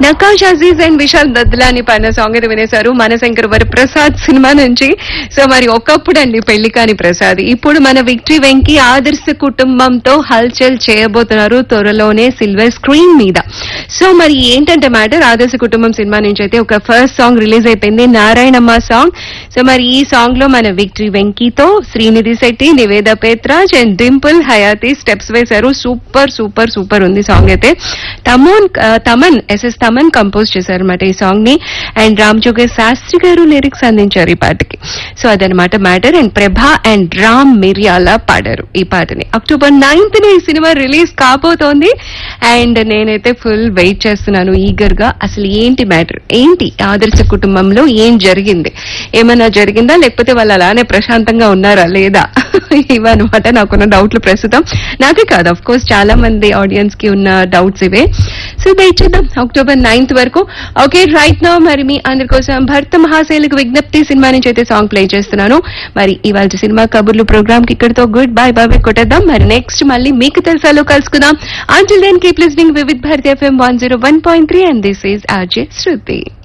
నకాష్ Aziz and Vishal Dadlani పాడిన song అయితే వినేశారు మనశంకర్ వరి ప్రసాద్ సినిమా నుంచి సో మరి ఒకప్పుడు అండి పెళ్లి కాని ప్రసాద్ ఇప్పుడు మన విక్టరీ వెంకి ఆదర్శ కుటుంబంతో హల్చల్ చేయబోతున్నారు త్వరలోనే సిల్వర్ స్క్రీన్ మీద సో మరి ఏంటంటే మ్యాటర్ ఆదర్శ కుటుంబం సినిమా నుంచి అయితే ఒక ఫస్ట్ సాంగ్ రిలీజ్ అయిపోయింది నారాయణమ్మ సాంగ్ సో మరి ఈ సాంగ్ లో మన విక్టరీ వెంకీతో శ్రీనిధి శెట్టి నివేద పేత్రాజ్ అండ్ డింపుల్ హయాతి స్టెప్స్ వేశారు సూపర్ సూపర్ సూపర్ ఉంది సాంగ్ అయితే తమోన్ ఆ, తమన్ ఎస్ఎస్ తమన్ కంపోజ్ చేశారు అనమాట ఈ సాంగ్ ని అండ్ రామ్ జోగే శాస్త్రి గారు లిరిక్స్ అందించారు ఈ పాటకి సో అదనమాట మ్యాటర్ అండ్ ప్రభా అండ్ రామ్ మిర్యాల పాడారు ఈ పాటని అక్టోబర్ నైన్త్ ని ఈ సినిమా రిలీజ్ కాబోతోంది అండ్ నేనైతే ఫుల్ వెయిట్ చేస్తున్నాను ఈగర్ గా అసలు ఏంటి మ్యాటర్ ఏంటి ఆదర్శ కుటుంబంలో ఏం జరిగింది ఏమైనా జరిగిందా లేకపోతే వాళ్ళు అలానే ప్రశాంతంగా ఉన్నారా లేదా ఇవన్నమాట నాకున్న డౌట్లు ప్రస్తుతం నాకే కాదు అఫ్ కోర్స్ చాలా మంది ఆడియన్స్ కి ఉన్న డౌట్స్ ఇవే సో వెయిట్ చేద్దాం అక్టోబర్ నైన్త్ వరకు ఓకే రైట్ నో మరి మీ అందరి కోసం భర్త మహాశైలకు విజ్ఞప్తి సినిమా నుంచి అయితే సాంగ్ ప్లే చేస్తున్నాను మరి ఇవాళ సినిమా కబుర్లు ప్రోగ్రామ్ కి ఇక్కడితో గుడ్ బై బాయ్ కొట్టేద్దాం మరి నెక్స్ట్ మళ్ళీ మీకు తెలుసాలో కలుసుకుందాం until then keep listening Vividh Bharati FM one zero one point three and this is RJ Shruti